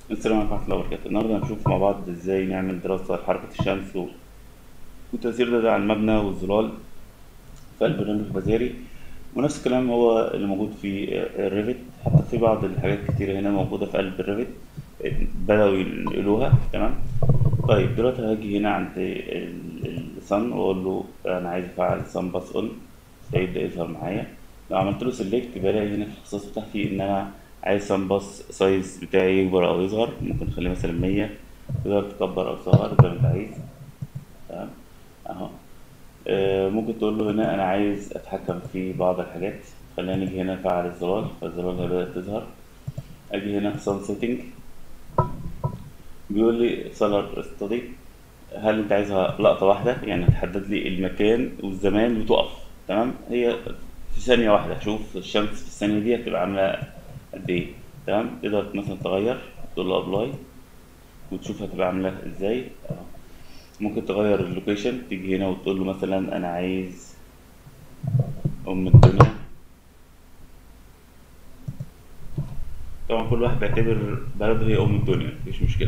السلام عليكم ورحمة الله وبركاته النهاردة هنشوف مع بعض ازاي نعمل دراسة لحركة الشمس و- والتأثير ده على المبنى والظلال في البرنامج البازاري ونفس الكلام هو اللي موجود في الريفت حتى في بعض الحاجات كتيرة هنا موجودة في قلب الريفت بدأوا ينقلوها تمام طيب دلوقتي هاجي هنا عند الصن واقول له انا عايز افعل الصن باس اون فيبدأ يظهر معايا لو عملت له سيلكت بلاقي هنا في الخصائص بتاعتي ان انا عايز صن باس سايز بتاعي يكبر او يصغر ممكن اخليه مثلا 100 تقدر تكبر او تصغر زي ما انت عايز تمام اهو آه، ممكن تقول له هنا انا عايز اتحكم في بعض الحاجات خلينا نيجي هنا نفعل الظلال فالظلال بدأت تظهر اجي هنا سان سيتنج بيقول لي سولار ستادي هل انت عايزها لقطة واحدة يعني تحدد لي المكان والزمان وتقف تمام هي في ثانية واحدة شوف الشمس في الثانية دي هتبقى عاملة قد ايه تمام تقدر مثلا تغير تقول له ابلاي وتشوف هتبقى عاملة ازاي اهو. ممكن تغير اللوكيشن تيجي هنا وتقول له مثلا انا عايز ام الدنيا طبعا كل واحد بيعتبر بلده هي ام الدنيا مفيش مشكلة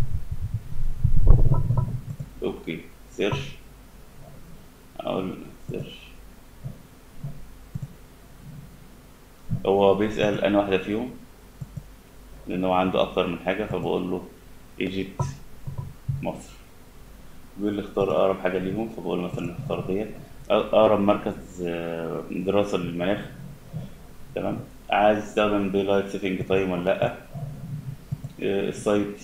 اوكي سيرش اقول سيرش هو بيسأل أنا واحدة فيهم لأن هو عنده أكتر من حاجة فبقول له ايجيبت مصر بيقول لي اختار أقرب حاجة ليهم فبقول له مثلا اختار ديت أقرب مركز آه، دراسة للمناخ تمام عايز استخدم دي لايت سيتنج تايم ولا لأ آه، السايت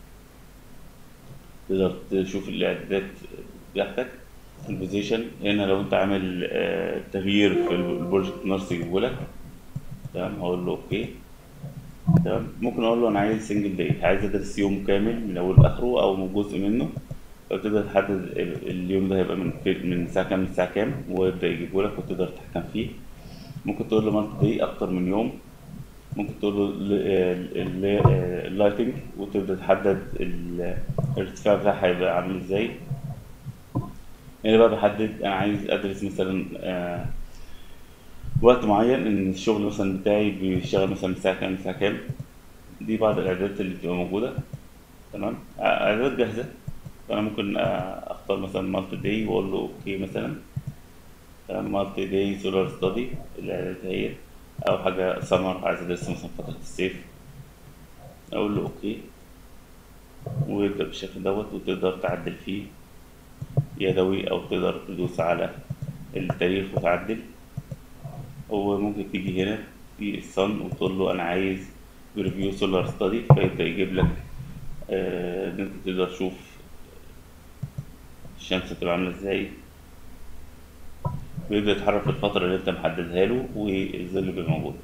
تقدر تشوف الإعدادات بتاعتك البوزيشن هنا لو أنت عامل آه، تغيير في البروجكت نارس يجيبهولك تمام هقول له اوكي تمام ممكن اقول له انا عايز سنجل داي عايز ادرس يوم كامل من اوله لاخره او من جزء منه فتقدر تحدد ال- اليوم ده هيبقى من في- من الساعه كام للساعه كام ويبدا يجيبه لك وتقدر تتحكم فيه ممكن تقول له مالتي داي اكتر من يوم ممكن تقول له اللايتنج وتبدا تحدد ال- الارتفاع بتاعها هيبقى عامل ازاي هنا بقى بحدد انا عايز ادرس مثلا آه، وقت معين ان الشغل مثلا بتاعي بيشتغل مثلا من الساعه كام للساعه كام دي بعض الاعدادات اللي بتبقى موجوده تمام اعدادات جاهزه فانا ممكن آه، اختار مثلا مالتي داي واقول له اوكي مثلا تمام مالتي داي سولار ستادي الاعدادات هي او حاجه سمر عايز ادرس مثلا فتره الصيف اقول له اوكي ويبدا بالشكل دوت وتقدر تعدل فيه يدوي او تقدر تدوس على التاريخ وتعدل وممكن تيجي هنا في الصن وتقول له انا عايز ريفيو سولار ستادي فيبدا يجيب لك آه، ان انت تقدر تشوف الشمس هتبقى عامله ازاي ويبدا يتحرك في الفتره اللي انت محددها له والظل بيبقى موجود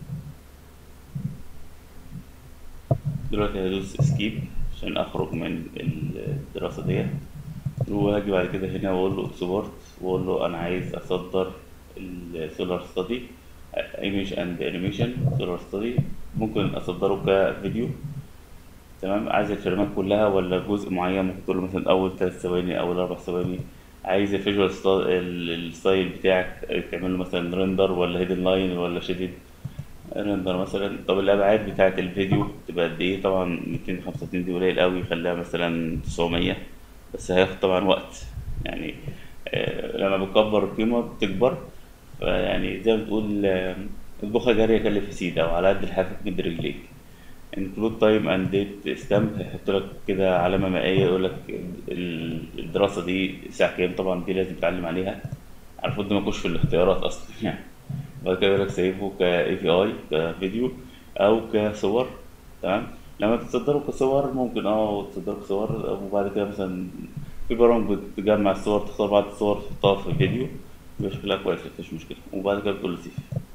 دلوقتي هدوس اسكيب عشان اخرج من الدراسه ديت وهاجي بعد كده هنا واقول له اكسبورت واقول له انا عايز اصدر السولار ستادي ايمج اند انيميشن سولار ستادي ممكن اصدره كفيديو تمام عايز الفريمات كلها ولا جزء معين ممكن تقول له مثلا اول ثلاث ثواني اول اربع ثواني عايز الفيجوال الستايل بتاعك تعمل له مثلا ريندر ولا هيدن لاين ولا شيدد ريندر مثلا طب الابعاد بتاعت الفيديو تبقى قد ايه طبعا 235 دي قليل قوي خليها مثلا 900 بس هياخد طبعا وقت يعني آه، لما بتكبر القيمة بتكبر فيعني زي ما بتقول آه، البخة جارية كلف سيدة وعلى قد لحافك مد رجليك include time and date stamp هيحط لك كده علامة مائية يقول لك ال- الدراسة دي الساعة كام طبعا دي لازم تتعلم عليها المفروض ده ما يكونش في الاختيارات أصلا يعني بعد كده يقول لك سيفه ك API كفيديو أو كصور تمام لما تصدره كصور ممكن اه تصدره كصور وبعد كده مثلا في برامج بتجمع الصور تختار بعض الصور تحطها في فيديو يبقى شكلها كويس مفيش مشكلة وبعد كده بتقول له سيف